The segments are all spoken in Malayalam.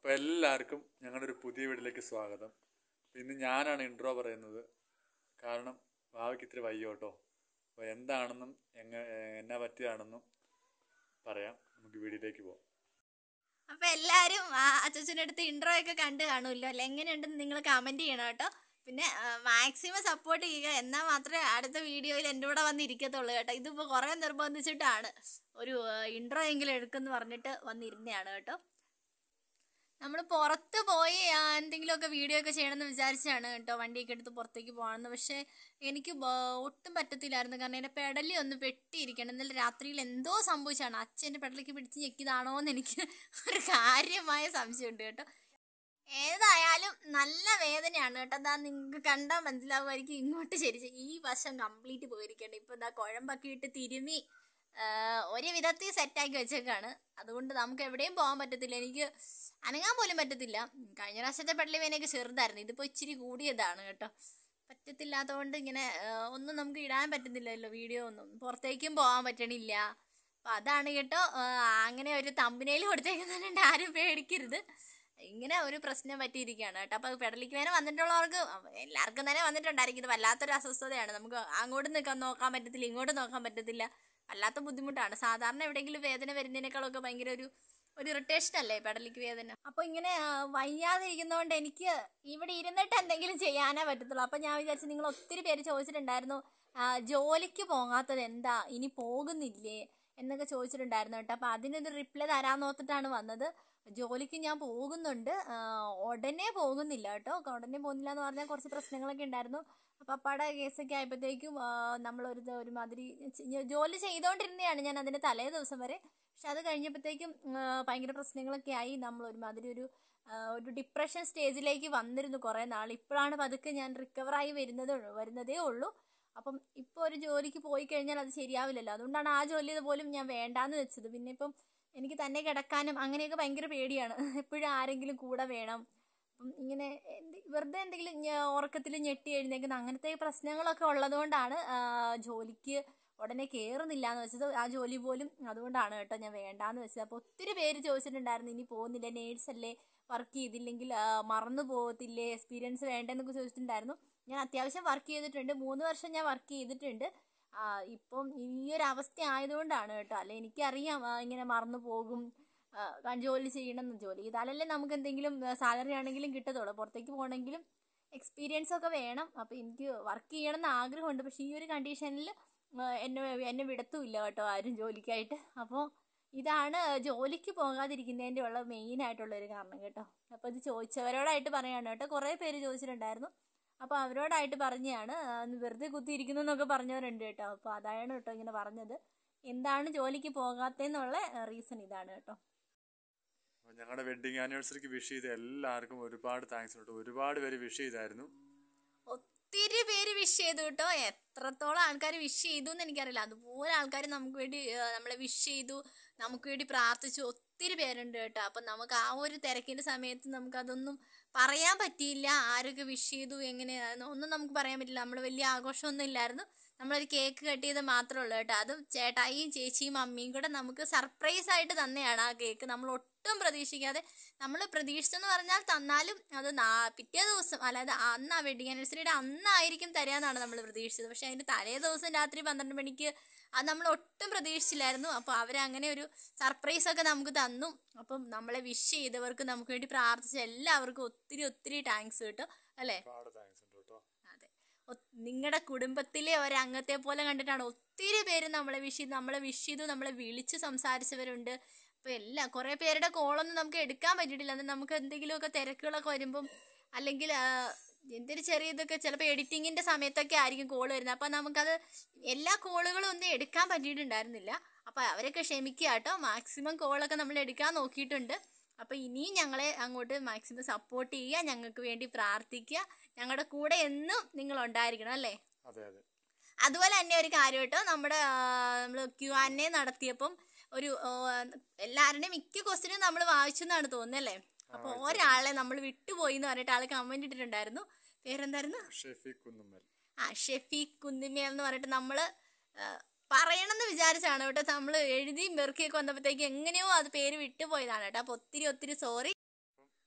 അപ്പോൾ എല്ലാവർക്കും ഞങ്ങളുടെ ഒരു പുതിയ വീട്ടിലേക്ക് സ്വാഗതം അപ്പോൾ ഇന്ന് ഞാനാണ് ഇൻട്രോ പറയുന്നത് കാരണം ഭാവിക്ക് ഇത്തിരി വയ്യ കേട്ടോ അപ്പോൾ എന്താണെന്നും എങ്ങ എന്നാ പറ്റിയതാണെന്നും പറയാം നമുക്ക് വീഡിയോയിലേക്ക് പോകാം അപ്പൊ എല്ലാരും ആ അച്ഛൻ്റെ അടുത്ത് ഇൻട്രോ ഒക്കെ കണ്ടു കാണുമല്ലോ അല്ലെ എങ്ങനെയുണ്ടെന്ന് നിങ്ങൾ കമന്റ് ചെയ്യണം കേട്ടോ പിന്നെ മാക്സിമം സപ്പോർട്ട് ചെയ്യുക എന്നാൽ മാത്രമേ അടുത്ത വീഡിയോയിൽ എൻ്റെ കൂടെ വന്ന് ഇരിക്കത്തുള്ളൂ കേട്ടോ ഇതിപ്പോൾ കുറേ നിർബന്ധിച്ചിട്ടാണ് ഒരു ഇൻട്രോ എങ്കിലും എടുക്കുമെന്ന് പറഞ്ഞിട്ട് വന്നിരുന്നതാണ് കേട്ടോ നമ്മൾ പുറത്ത് പോയി ആ, എന്തെങ്കിലുമൊക്കെ വീഡിയോ ഒക്കെ ചെയ്യണമെന്ന് വിചാരിച്ചാണ് കേട്ടോ വണ്ടിയൊക്കെ എടുത്ത് പുറത്തേക്ക് പോകണമെന്ന് പക്ഷേ എനിക്ക് ബ- ഒട്ടും പറ്റത്തില്ലായിരുന്നു കാരണം എൻ്റെ പെടലി ഒന്ന് വെട്ടിയിരിക്കണം ഇന്നലെ രാത്രിയിൽ എന്തോ സംഭവിച്ചാണ് അച്ഛൻ്റെ പെടലിക്ക് പിടിച്ച് ഞെക്കിയതാണോ എന്ന് എനിക്ക് ഒരു കാര്യമായ സംശയമുണ്ട് കേട്ടോ ഏതായാലും നല്ല വേദനയാണ് കേട്ടോ അതാ നിങ്ങൾക്ക് കണ്ടാൽ മനസ്സിലാവുമായിരിക്കും ഇങ്ങോട്ട് ശരി ഈ വശം കംപ്ലീറ്റ് പോയിരിക്കണ്ട ഇപ്പം ഇതാ കുഴമ്പൊക്കെ ഇട്ട് തിരുമി ആ, ഒരു വിധത്തിൽ സെറ്റാക്കി വെച്ചേക്കാണ് അതുകൊണ്ട് നമുക്ക് എവിടെയും പോകാൻ പറ്റത്തില്ല എനിക്ക് അനങ്ങാൻ പോലും പറ്റത്തില്ല കഴിഞ്ഞ പ്രാവശ്യത്തെ പെടലി വേനയൊക്കെ ചെറുതായിരുന്നു ഇതിപ്പോൾ ഇച്ചിരി കൂടിയതാണ് കേട്ടോ പറ്റത്തില്ലാത്തതുകൊണ്ട് ഇങ്ങനെ ആ, ഒന്നും നമുക്ക് ഇടാൻ പറ്റുന്നില്ലല്ലോ വീഡിയോ ഒന്നും പുറത്തേക്കും പോകാൻ പറ്റണില്ല അപ്പം അതാണ് കേട്ടോ ആ, അങ്ങനെ ഒരു തമ്പനയിൽ കൊടുത്തേക്കുന്നുണ്ട് ആരും പേടിക്കരുത് ഇങ്ങനെ ഒരു പ്രശ്നം പറ്റിയിരിക്കുകയാണ് കേട്ടോ അപ്പോൾ പെടലിക്ക് വേന വന്നിട്ടുള്ളവർക്ക് അവ- എല്ലാവർക്കും തന്നെ വന്നിട്ടുണ്ടായിരിക്കും ഇത് വല്ലാത്തൊരു അസ്വസ്ഥതയാണ് നമുക്ക് അങ്ങോട്ട് നിൽക്കാൻ നോക്കാൻ പറ്റത്തില്ല ഇങ്ങോട്ട് നോക്കാൻ പറ്റത്തില്ല വല്ലാത്ത ബുദ്ധിമുട്ടാണ് സാധാരണ എവിടെയെങ്കിലും വേദന വരുന്നതിനേക്കാളൊക്കെ ഭയങ്കര ഒരു ഒരു ഇറിറ്റേഷൻ അല്ലേ പെടലിക്ക് വേദന അപ്പോൾ ഇങ്ങനെ ആ, വയ്യാതെ ഇരിക്കുന്നതുകൊണ്ട് എനിക്ക് ഇവിടെ ഇരുന്നിട്ട് എന്തെങ്കിലും ചെയ്യാനേ പറ്റത്തുള്ളൂ അപ്പോൾ ഞാൻ വിചാരിച്ചു നിങ്ങൾ ഒത്തിരി പേര് ചോദിച്ചിട്ടുണ്ടായിരുന്നു ആ, ജോലിക്ക് പോകാത്തത് എന്താ ഇനി പോകുന്നില്ലേ എന്നൊക്കെ ചോദിച്ചിട്ടുണ്ടായിരുന്നു കേട്ടോ അപ്പോൾ അതിനൊരു റിപ്ലൈ തരാൻ നോത്തിട്ടാണ് വന്നത് ജോലിക്ക് ഞാൻ പോകുന്നുണ്ട് ആ, ഉടനെ പോകുന്നില്ല കേട്ടോ ഉടനെ പോകുന്നില്ല എന്ന് പറഞ്ഞാൽ കുറച്ച് പ്രശ്നങ്ങളൊക്കെ ഉണ്ടായിരുന്നു അപ്പം അപ്പാടെ കേസൊക്കെ ആയപ്പോഴത്തേക്കും ആ, നമ്മളൊരു ദ- ഒരുമാതിരി ചെ- ജോലി ചെയ്തുകൊണ്ടിരുന്നതാണ് ഞാൻ അതിൻ്റെ തലേ ദിവസം വരെ പക്ഷെ അത് കഴിഞ്ഞപ്പോഴത്തേക്കും ആ, ഭയങ്കര പ്രശ്നങ്ങളൊക്കെ ആയി നമ്മൾ ഒരുമാതിരി ഒരു ആ, ഒരു ഡിപ്രഷൻ സ്റ്റേജിലേക്ക് വന്നിരുന്നു കുറേ നാൾ ഇപ്പോഴാണ് പതുക്കെ ഞാൻ റിക്കവറായി വരുന്നത് വരുന്നതേ ഉള്ളൂ അപ്പം ഇപ്പോൾ ഒരു ജോലിക്ക് പോയി കഴിഞ്ഞാൽ അത് ശരിയാവില്ലല്ലോ അതുകൊണ്ടാണ് ആ ജോലി പോലും ഞാൻ വേണ്ടാന്ന് വെച്ചത് പിന്നെ ഇപ്പം എനിക്ക് തന്നെ കിടക്കാനും അങ്ങനെയൊക്കെ ഭയങ്കര പേടിയാണ് എപ്പോഴും ആരെങ്കിലും കൂടെ വേണം അപ്പം ഇങ്ങനെ എന്ത് വെറുതെ എന്തെങ്കിലും ഉറക്കത്തിൽ ഞെട്ടി എഴുന്നേക്കുന്ന അങ്ങനത്തെ പ്രശ്നങ്ങളൊക്കെ ഉള്ളതുകൊണ്ടാണ് ആ, ജോലിക്ക് ഉടനെ കയറുന്നില്ല എന്ന് വെച്ചത് ആ ജോലി പോലും അതുകൊണ്ടാണ് കേട്ടോ ഞാൻ വേണ്ടാന്ന് വെച്ചത് അപ്പോൾ ഒത്തിരി പേര് ചോദിച്ചിട്ടുണ്ടായിരുന്നു ഇനി പോകുന്നില്ല നേഴ്സ് അല്ലേ വർക്ക് ചെയ്തില്ലെങ്കിൽ ആ, മറന്നു പോകത്തില്ലേ എക്സ്പീരിയൻസ് വേണ്ടെന്നൊക്കെ ചോദിച്ചിട്ടുണ്ടായിരുന്നു ഞാൻ അത്യാവശ്യം വർക്ക് ചെയ്തിട്ടുണ്ട് മൂന്ന് വർഷം ഞാൻ വർക്ക് ചെയ്തിട്ടുണ്ട് ആ, ഇപ്പം ഈ ഒരു അവസ്ഥ ആയതുകൊണ്ടാണ് കേട്ടോ അല്ലെ എനിക്കറിയാം ആ, ഇങ്ങനെ മറന്നു പോകും ആ, ക- ജോലി ചെയ്യണമെന്ന് ജോലി ചെയ്താലല്ലേ നമുക്ക് എന്തെങ്കിലും സാലറി ആണെങ്കിലും കിട്ടത്തുള്ളൂ പുറത്തേക്ക് പോകണമെങ്കിലും എക്സ്പീരിയൻസ് ഒക്കെ വേണം അപ്പോൾ എനിക്ക് വർക്ക് ചെയ്യണം എന്ന് ആഗ്രഹമുണ്ട് പക്ഷേ ഈ ഒരു കണ്ടീഷനിൽ എന്നെ എന്നെ വിടത്തുമില്ല കേട്ടോ ആരും ജോലിക്കായിട്ട് അപ്പോൾ ഇതാണ് ജോലിക്ക് പോകാതിരിക്കുന്നതിൻ്റെ ഉള്ള മെയിൻ ആയിട്ടുള്ള ഒരു കാരണം കേട്ടോ അപ്പോൾ ഇത് ചോദിച്ചവരോടായിട്ട് പറയാണ് കേട്ടോ കുറേ പേര് ചോദിച്ചിട്ടുണ്ടായിരുന്നു അപ്പോൾ അവരോടായിട്ട് പറഞ്ഞതാണ് ആ, ഒന്ന് വെറുതെ കുത്തിയിരിക്കുന്നു എന്നൊക്കെ പറഞ്ഞവരുണ്ട് കേട്ടോ അപ്പോൾ അതാണ് കേട്ടോ ഇങ്ങനെ പറഞ്ഞത് എന്താണ് ജോലിക്ക് പോകാത്തതെന്നുള്ള റീസൺ ഇതാണ് കേട്ടോ അപ്പോൾ ഞങ്ങളുടെ വെഡ്ഡിങ് ആനിവേഴ്സറിക്ക് വിഷ് ചെയ്ത എല്ലാവർക്കും ഒരുപാട് താങ്ക്സ് കേട്ടോ ഒരുപാട് പേര് വിഷ് ചെയ്തായിരുന്നു ഒത്തിരി പേര് വിഷ് ചെയ്തു കേട്ടോ എത്രത്തോളം ആൾക്കാർ വിഷ് ചെയ്തു എന്ന് എനിക്കറിയില്ല അതുപോലെ ആൾക്കാർ നമുക്ക് വേണ്ടി ആ, നമ്മളെ വിഷ് ചെയ്തു നമുക്ക് വേണ്ടി പ്രാർത്ഥിച്ചു ഒത്തിരി പേരുണ്ട് കേട്ടോ അപ്പം നമുക്ക് ആ ഒരു തിരക്കിൻ്റെ സമയത്ത് നമുക്കതൊന്നും പറയാൻ പറ്റിയില്ല ആരൊക്കെ വിഷ് ചെയ്തു എങ്ങനെയാണെന്ന് ഒന്നും നമുക്ക് പറയാൻ പറ്റില്ല നമ്മൾ വലിയ ആഘോഷമൊന്നും ഇല്ലായിരുന്നു നമ്മളൊരു കേക്ക് കട്ട് ചെയ്ത് മാത്രമേ ഉള്ളൂ കേട്ടോ അതും ചേട്ടായിയും ചേച്ചിയും അമ്മയും കൂടെ നമുക്ക് സർപ്രൈസ് ആയിട്ട് തന്നെയാണ് ആ കേക്ക് നമ്മൾ ഒട്ടും പ്രതീക്ഷിക്കാതെ നമ്മൾ പ്രതീക്ഷിച്ചെന്ന് പറഞ്ഞാൽ തന്നാലും അത് നാ- പിറ്റേ ദിവസം അതായത് അന്ന് ആ വെഡിങ് ആനിവേഴ്സറിയുടെ അന്നായിരിക്കും തരാമെന്നാണ് നമ്മൾ പ്രതീക്ഷിച്ചത് പക്ഷേ അതിൻ്റെ തലേ ദിവസം രാത്രി പന്ത്രണ്ട് മണിക്ക് അത് നമ്മൾ ഒട്ടും പ്രതീക്ഷിച്ചില്ലായിരുന്നു അപ്പോൾ അവരങ്ങനെ ഒരു സർപ്രൈസ് ഒക്കെ നമുക്ക് തന്നു അപ്പം നമ്മളെ വിഷ് ചെയ്തവർക്ക് നമുക്ക് വേണ്ടി പ്രാർത്ഥിച്ച എല്ലാവർക്കും ഒത്തിരി ഒത്തിരി താങ്ക്സ് കേട്ടോ അല്ലേ ഒരുപാട് താങ്ക്സ് ഉണ്ട് കേട്ടോ അതെ നിങ്ങളുടെ കുടുംബത്തിലെ ഒരംഗത്തെ പോലെ കണ്ടിട്ടാണ് ഒത്തിരി പേര് നമ്മളെ വിഷ് ചെയ്ത് നമ്മളെ വിഷ് ചെയ്തു നമ്മളെ വിളിച്ച് സംസാരിച്ചവരുണ്ട് അപ്പോൾ എല്ലാം കുറേ പേരുടെ കോളൊന്നും നമുക്ക് എടുക്കാൻ പറ്റിയിട്ടില്ല അത് നമുക്ക് എന്തെങ്കിലുമൊക്കെ തിരക്കുകളൊക്കെ വരുമ്പം അല്ലെങ്കിൽ ആ, എന്തൊരു ചെറിയ ഇതൊക്കെ ചിലപ്പോൾ എഡിറ്റിങ്ങിൻ്റെ സമയത്തൊക്കെ ആയിരിക്കും കോൾ വരുന്നത് അപ്പോൾ നമുക്കത് എല്ലാ കോളുകളും ഒന്നും എടുക്കാൻ പറ്റിയിട്ടുണ്ടായിരുന്നില്ല അപ്പോൾ അവരൊക്കെ ക്ഷമിക്കുക കേട്ടോ മാക്സിമം കോളൊക്കെ നമ്മൾ എടുക്കാൻ നോക്കിയിട്ടുണ്ട് അപ്പോൾ ഇനിയും ഞങ്ങളെ അങ്ങോട്ട് മാക്സിമം സപ്പോർട്ട് ചെയ്യുക ഞങ്ങൾക്ക് വേണ്ടി പ്രാർത്ഥിക്കുക ഞങ്ങളുടെ കൂടെ എന്നും നിങ്ങൾ ഉണ്ടായിരിക്കണം അല്ലേ അതെ അതെ അതുപോലെ തന്നെ ഒരു കാര്യം കേട്ടോ നമ്മുടെ നമ്മൾ ക്യു ആൻ എ നടത്തിയപ്പം ഒരു ആ, എല്ലാവരുടെയും മിക്ക ക്വസ്റ്റിനും നമ്മൾ വായിച്ചു എന്നാണ് തോന്നുന്നത് അല്ലേ അപ്പോൾ ഒരാളെ നമ്മൾ വിട്ടുപോയി എന്ന് പറഞ്ഞിട്ട് ആൾ കമൻറ്റ് ഇട്ടിട്ടുണ്ടായിരുന്നു പേരെന്തായിരുന്നു ഷെഫീഖ് കുന്നുമ്മൽ ആ ഷെഫീഖ് കുന്നിമേൽ എന്ന് പറഞ്ഞിട്ട് നമ്മൾ പറയണമെന്ന് വിചാരിച്ചാണ് കേട്ടോ നമ്മൾ എഴുതിയും വെറുക്കിയൊക്കെ വന്നപ്പോഴത്തേക്ക് എങ്ങനെയോ അത് പേര് വിട്ടുപോയതാണ് കേട്ടോ അപ്പോൾ ഒത്തിരി ഒത്തിരി സോറി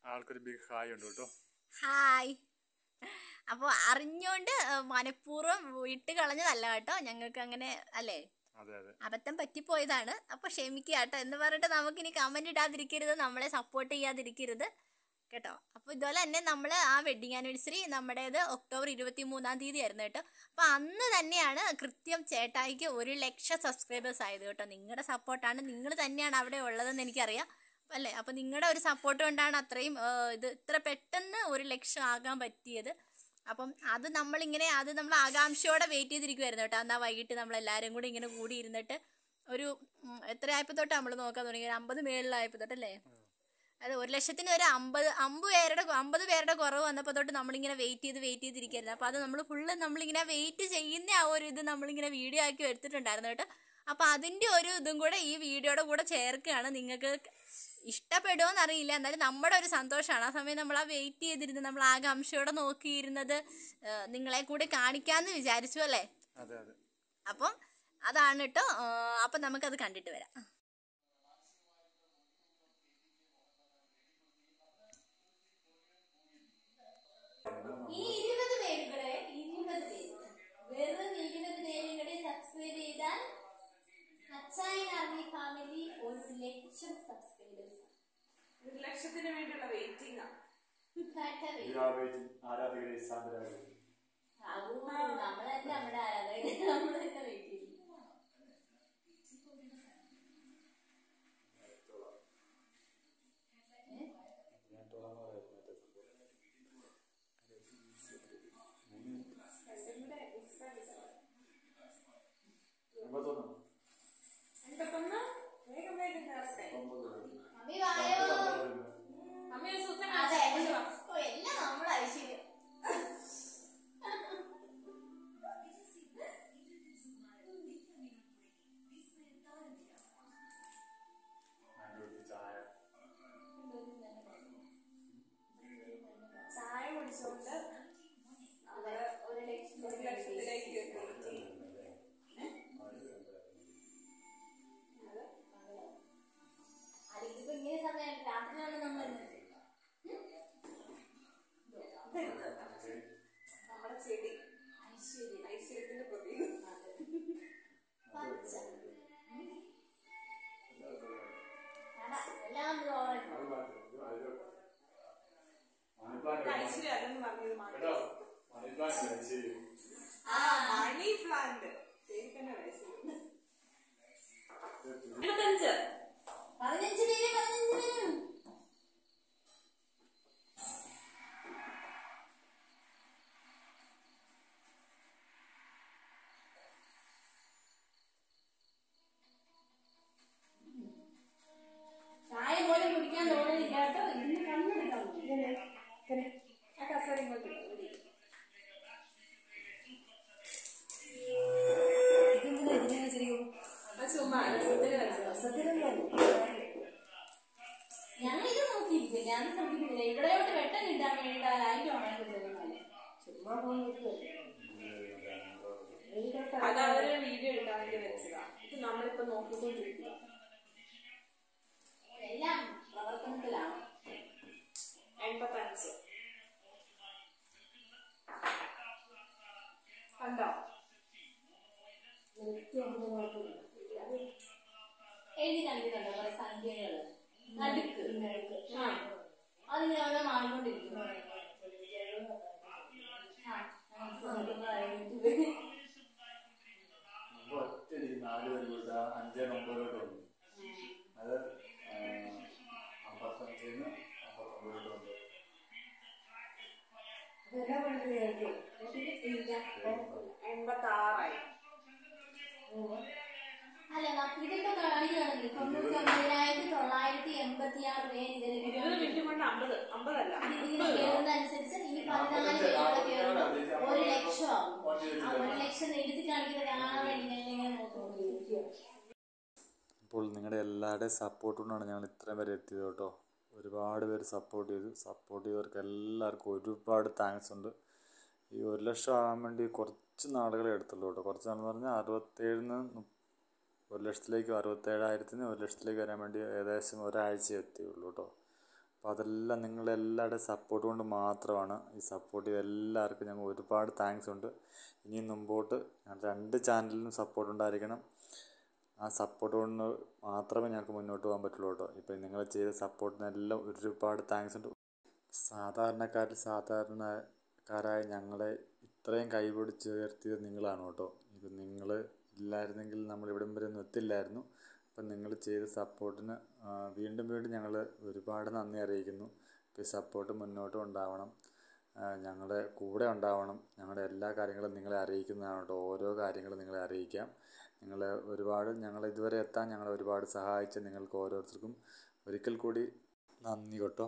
ആൾക്കൊരു ബിഗ് ഹായ് ഉണ്ട് കേട്ടോ ഹായ് അപ്പോൾ അറിഞ്ഞുകൊണ്ട് ഏഹ്, മനഃപൂർവ്വം വിട്ട് കളഞ്ഞതല്ല കേട്ടോ ഞങ്ങൾക്ക് അങ്ങനെ അല്ലേ അതെ അതെ അബദ്ധം പറ്റിപ്പോയതാണ് അപ്പോൾ ക്ഷമിക്കുക കേട്ടോ എന്ന് പറഞ്ഞിട്ട് നമുക്കിനി കമൻറ്റ് ഇടാതിരിക്കരുത് നമ്മളെ സപ്പോർട്ട് ചെയ്യാതിരിക്കരുത് കേട്ടോ അപ്പോൾ ഇതുപോലെ തന്നെ നമ്മൾ ആ വെഡിങ് ആനിവേഴ്സറി നമ്മുടേത് ഒക്ടോബർ ഇരുപത്തി മൂന്നാം തീയതി ആയിരുന്നു കേട്ടോ അപ്പോൾ അന്ന് തന്നെയാണ് കൃത്യം ചേട്ടായിക്ക് ഒരു ലക്ഷം സബ്സ്ക്രൈബേഴ്സ് ആയത് കേട്ടോ നിങ്ങളുടെ സപ്പോർട്ടാണ് നിങ്ങൾ തന്നെയാണ് അവിടെ ഉള്ളതെന്ന് എനിക്കറിയാം അല്ലേ അപ്പോൾ നിങ്ങളുടെ ഒരു സപ്പോർട്ട് കൊണ്ടാണ് അത്രയും ആ, ഇത് ഇത്ര പെട്ടെന്ന് ഒരു ലക്ഷം ആകാൻ പറ്റിയത് അപ്പം അത് നമ്മളിങ്ങനെ അത് നമ്മൾ ആകാംക്ഷയോടെ വെയിറ്റ് ചെയ്തിരിക്കുമായിരുന്നു കേട്ടോ എന്നാൽ വൈകിട്ട് നമ്മൾ എല്ലാവരും കൂടി ഇങ്ങനെ കൂടി ഇരുന്നിട്ട് ഒരു ഉം, എത്ര ആയപ്പോൾ തൊട്ട് നമ്മൾ നോക്കാൻ തുടങ്ങി ഒരു അമ്പത് മേളിലായപ്പോൾ തൊട്ടല്ലേ അത് ഒരു ലക്ഷത്തിന് ഒരു അമ്പത് അമ്പത് പേരുടെ അമ്പത് പേരുടെ കുറവ് വന്നപ്പോൾ തൊട്ട് നമ്മളിങ്ങനെ വെയിറ്റ് ചെയ്ത് വെയിറ്റ് ചെയ്തിരിക്കുകയായിരുന്നു അപ്പോൾ അത് നമ്മൾ ഫുള്ള് നമ്മളിങ്ങനെ വെയിറ്റ് ചെയ്യുന്ന ആ ഒരു ഇത് നമ്മളിങ്ങനെ വീഡിയോ ആക്കി എടുത്തിട്ടുണ്ടായിരുന്നു കേട്ടോ അപ്പോൾ അതിൻ്റെ ഒരു ഇതും കൂടെ ഈ വീഡിയോയുടെ കൂടെ ചേർക്കുകയാണ് നിങ്ങൾക്ക് ഇഷ്ടപ്പെടുമോ എന്നറിയില്ല എന്നാലും നമ്മുടെ ഒരു സന്തോഷമാണ് ആ സമയം നമ്മൾ ആ വെയിറ്റ് ചെയ്തിരുന്ന് നമ്മൾ ആകാംക്ഷയോടെ നോക്കിയിരുന്നത് ഏഹ്, നിങ്ങളെ കൂടി കാണിക്കാമെന്ന് വിചാരിച്ചു അല്ലേ അതെ അതെ അപ്പം അതാണ് കേട്ടോ അപ്പം നമുക്കത് കണ്ടിട്ട് വരാം ഈ ഇരുപത് പേര് കൂടെ ഇരുപത് പേര് വെറും ഇരുപത് പേരും കൂടെ സബ്സ്ക്രൈബ് ചെയ്താൽ അച്ചായൻ ആർമി ഫാമിലി ഒരു ലക്ഷം സബ്സ്ക്രൈബേഴ്സ് ഒരു ലക്ഷത്തിന് വേണ്ടിയുള്ള വെയിറ്റിംഗ് ആരാധകരെ സാന്ദ്രാജ് നമ്മളല്ല നമ്മുടെ ആരാധകർ നമ്മളൊക്കെ വെയിറ്റ് ചെയ്യും എൺപത്തൊന്ന് എൺപത്തൊന്ന് വേഗം വേഗം കയറട്ടെ മമ്മി വായോ അമ്മ ഒരു സുഖം അതെ ഓ എല്ലാം നമ്മുടെ ഐശ്വര്യം ചായ ചായ കുടിച്ചുകൊണ്ട് നമ്മള് ഒരു ലക്ഷം ഒരു ലക്ഷത്തിലേക്ക് എത്തി അതിപ്പോ ഇങ്ങനെ സമയം രാത്രിയാണ് നമ്മൾ നമ്മുടെ ചെടി ഐശ്വര്യം ഐശ്വര്യത്തിന്റെ പ്രതീകം പച്ച കട എല്ലാം ഓറഞ്ച് ഐശ്വര്യം അല്ലെന്ന് പറഞ്ഞത് മാത്രം കേട്ടോ മണി പ്ലാന്റ് ശരി ആ മണി പ്ലാന്റ് പേര് തന്നെ ഐശ്വര്യം എൺപത്തഞ്ച് പതിനഞ്ച് പേര് പതിനഞ്ച് പേര് ചായ പോലും കുടിക്കാൻ തോന്നുന്നില്ല കേട്ടോ ഇന്ന് കണ്ണെടുക്കാം ആ കസേര ഇങ്ങോട്ട് ഇട്. അത് ചുമ്മാ രസത്തിന് വെച്ചതാ. ഞങ്ങൾ ഇത് നോക്കിയിരിക്കും ഞാൻ ശ്രദ്ധിക്കുന്നില്ല ഇവിടെയോട്ട് വെട്ടം കിട്ടാൻ വേണ്ടിയിട്ട് ലൈറ്റ് ഓണാക്കുന്നത് ചുമ്മാ അത് അവര് വീഡിയോ എടുക്കാൻ വേണ്ടി വെച്ചതാ ഇത് നമ്മളിപ്പോ നോക്കിക്കൊണ്ടിരിക്കുക എല്ലാം പ്രവർത്തനത്തിലാണ് എൺപത്തഞ്ച് കണ്ടോ എഴുതി കാണിക്കുന്നുണ്ടോ കുറെ സംഖ്യകള് നടുക്ക് ആ അതിങ്ങനെ ഓരോ മാറിക്കൊണ്ടിരിക്കും ആ, ആ, ആ. മുമ്പ് ഒറ്റയടിക്ക് നാല് പേര് കൊടുത്ത അഞ്ചേ ഒമ്പതിലോട്ട് വന്നു അത് അമ്പത്തഞ്ചിന്ന് അമ്പത്തൊമ്പതിലോട്ട് വന്നു എൺപത്തി ആറായി അല്ല ന- ഇതിപ്പോ കാണിക്കുകയാണെങ്കിൽ തൊണ്ണൂറ്റി ഒമ്പതിനായിരത്തി തൊള്ളായിരത്തി എൺപത്തി ആറ് പേര് ഇതിൽ ഇരുപത് മിനിറ്റ് കൊണ്ട് അമ്പത് അമ്പതല്ല ഇതിങ്ങനെ കയറുന്നതനുസരിച്ച് ഇനി പതിനാല് പേരോടെ കയറുമ്പോൾ ഒരു ലക്ഷം ആവും ആ ഒരു ലക്ഷം എഴുതി കാണിക്കുന്നത് കാണാൻ വേണ്ടി ഞാൻ ഇങ്ങനെ നോക്കുന്നു അപ്പോൾ നിങ്ങളുടെ എല്ലാവരുടെയും സപ്പോർട്ട് കൊണ്ടാണ് ഞങ്ങൾ ഇത്രയും വരെ എത്തിയത് കേട്ടോ ഒരുപാട് പേര് സപ്പോർട്ട് ചെയ്തു സപ്പോർട്ട് ചെയ്തവർക്ക് എല്ലാവർക്കും ഒരുപാട് താങ്ക്സ് ഉണ്ട് ഈ ഒരു ലക്ഷം ആകാൻ വേണ്ടി കുറച്ച് നാളുകളെ എടുത്തുള്ളൂ കേട്ടോ കുറച്ച് നാളെന്ന് പറഞ്ഞാൽ അറുപത്തേഴിന് ഒരു ലക്ഷത്തിലേക്ക് അറുപത്തേഴായിരത്തിന് ഒരു ലക്ഷത്തിലേക്ക് വരാൻ വേണ്ടി ഏകദേശം ഒരാഴ്ച എത്തിയുള്ളൂ കേട്ടോ അപ്പോൾ അതെല്ലാം നിങ്ങളെല്ലാവരുടെയും സപ്പോർട്ട് കൊണ്ട് മാത്രമാണ് ഈ സപ്പോർട്ട് ചെയ്ത എല്ലാവർക്കും ഞങ്ങൾ ഒരുപാട് താങ്ക്സ് ഉണ്ട് ഇനി മുമ്പോട്ട് ഞങ്ങളുടെ രണ്ട് ചാനലിനും സപ്പോർട്ട് ഉണ്ടായിരിക്കണം ആ സപ്പോർട്ട് കൊണ്ട് മാത്രമേ ഞങ്ങൾക്ക് മുന്നോട്ട് പോകാൻ പറ്റുള്ളൂ കേട്ടോ ഇപ്പോൾ നിങ്ങൾ ചെയ്ത സപ്പോർട്ടിനെല്ലാം ഒരുപാട് താങ്ക്സ് ഉണ്ട് സാധാരണക്കാരിൽ സാധാരണക്കാരായ ഞങ്ങളെ ഇത്രയും കൈപിടിച്ച് ഉയർത്തിയത് നിങ്ങളാണ് കേട്ടോ ഇപ്പം നിങ്ങൾ ഇല്ലായിരുന്നെങ്കിൽ നമ്മൾ ഇവിടം വരെ ഒന്നും എത്തില്ലായിരുന്നു അപ്പം നിങ്ങൾ ചെയ്ത സപ്പോർട്ടിന് വീണ്ടും വീണ്ടും ഞങ്ങൾ ഒരുപാട് നന്ദി അറിയിക്കുന്നു ഇപ്പോൾ ഈ സപ്പോർട്ട് മുന്നോട്ടും ഉണ്ടാവണം ഞങ്ങളുടെ കൂടെ ഉണ്ടാവണം ഞങ്ങളുടെ എല്ലാ കാര്യങ്ങളും നിങ്ങളെ അറിയിക്കുന്നതാണ് കേട്ടോ ഓരോ കാര്യങ്ങളും നിങ്ങളെ അറിയിക്കാം നിങ്ങൾ ഒരുപാട് ഞങ്ങൾ ഇതുവരെ എത്താൻ ഞങ്ങളെ ഒരുപാട് സഹായിച്ച നിങ്ങൾക്ക് ഓരോരുത്തർക്കും ഒരിക്കൽ കൂടി നന്ദി കേട്ടോ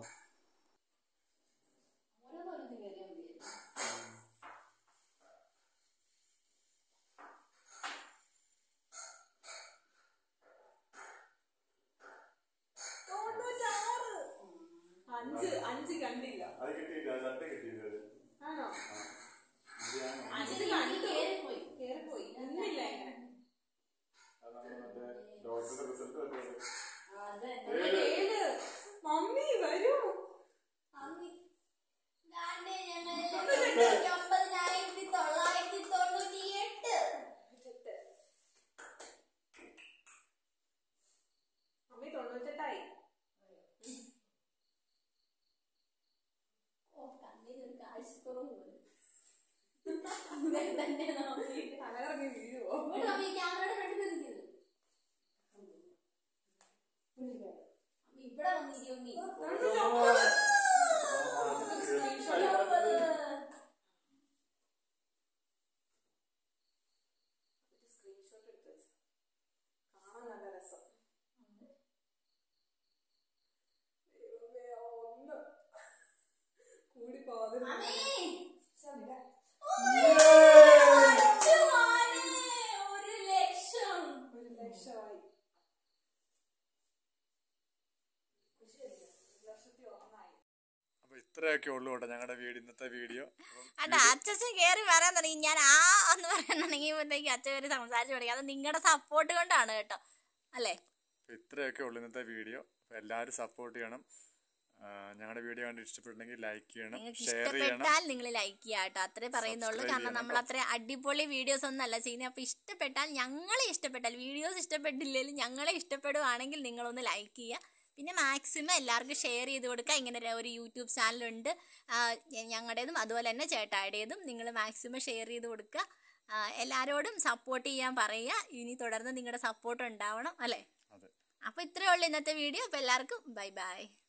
തൊണ്ണൂറ്റാറ് അഞ്ച് അഞ്ച് കണ്ടില്ല അത് കിട്ടിയില്ല അത് കിട്ടിയില്ല ആണോ അഞ്ച് കണ്ടു കേറിപ്പോയി ഇന്നില്ല എങ്ങനെ ഏഴ് മമ്മി വരൂ ഒമ്പതിനായിരത്തി തൊള്ളായിരത്തി തൊണ്ണൂറ്റി എട്ട് മമ്മി തൊണ്ണൂറ്റെട്ടായി ഓ കണ്ണിനൊരു കാഴ്ചക്കുറവ് പോലും ഇങ്ങനെ തന്നെയാണ് മമ്മി. തലകറങ്ങി വീഴുവോ ഇങ്ങോട്ട് മമ്മി ക്യാമറയുടെ ഫ്രണ്ടിൽ നിൽക്കുന്നത് ഇവിടെ വന്നിരിക്കും നീ സ്ക്രീൻഷോട്ട് എടുത്ത് വെച്ച് കാണാൻ നല്ല രസം ദൈവമേ, ആ ഒന്ന് കൂടി പോകാതെ ഒരു ലക്ഷം ഒരു ലക്ഷമായി ഒരു ലക്ഷത്തി ഒന്നായി അപ്പോൾ ഇത്രയൊക്കെ ഉള്ളൂ കേട്ടോ ഞങ്ങളുടെ വീഡിയോ ഇന്നത്തെ വീഡിയോ അല്ല അച്ഛൻ കയറി വരാൻ തുടങ്ങി ഞാൻ ആ എന്ന് പറയാൻ തുടങ്ങിയപ്പോഴത്തേക്ക് അച്ഛൻ കയറി സംസാരിച്ചു തുടങ്ങി അത് നിങ്ങളുടെ സപ്പോർട്ട് കൊണ്ടാണ് കേട്ടോ അല്ലേ അപ്പോൾ ഇത്രയൊക്കെ ഉള്ളൂ ഇന്നത്തെ വീഡിയോ അപ്പോൾ എല്ലാവരും സപ്പോർട്ട് ചെയ്യണം ആ, ഞങ്ങളുടെ വീഡിയോ കണ്ട് ഇഷ്ടപ്പെട്ടിട്ടുണ്ടെങ്കിൽ ലൈക്ക് ചെയ്യണം നിങ്ങൾക്ക് ഷെയർ ചെയ്യണം ഇഷ്ടപ്പെട്ടാൽ നിങ്ങൾ ലൈക്ക് ചെയ്യുക കേട്ടോ അത്രേ പറയുന്നുള്ളൂ Subscribe കാരണം ചെയ്യണം നമ്മൾ അത്ര അടിപൊളി വീഡിയോസ് ഒന്നും അല്ല ചെയ്യുന്നത് അപ്പോൾ ഇഷ്ടപ്പെട്ടാൽ ഞങ്ങളെ ഇഷ്ടപ്പെട്ടാൽ വീഡിയോസ് ഇഷ്ടപ്പെട്ടില്ലെങ്കിലും ഞങ്ങളെ ഇഷ്ടപ്പെടുവാണെങ്കിൽ നിങ്ങളൊന്ന് ലൈക്ക് ചെയ്യുക പിന്നെ മാക്സിമം എല്ലാവർക്കും ഷെയർ ചെയ്ത് കൊടുക്കുക ഇങ്ങനെ ഒരു- ഒരു യൂട്യൂബ് ചാനലുണ്ട് ഞങ്ങളുടേതും അതുപോലെ തന്നെ ചേട്ടായുടേതും നിങ്ങൾ മാക്സിമം ഷെയർ ചെയ്ത് കൊടുക്കുക ആ, എല്ലാവരോടും സപ്പോർട്ട് ചെയ്യാൻ പറയുക ഇനി തുടർന്ന് നിങ്ങളുടെ സപ്പോർട്ട് ഉണ്ടാവണം അല്ലേ അതെ അപ്പോൾ ഇത്രയേ ഉള്ളൂ ഇന്നത്തെ വീഡിയോ അപ്പോൾ എല്ലാവർക്കും ബൈ ബൈ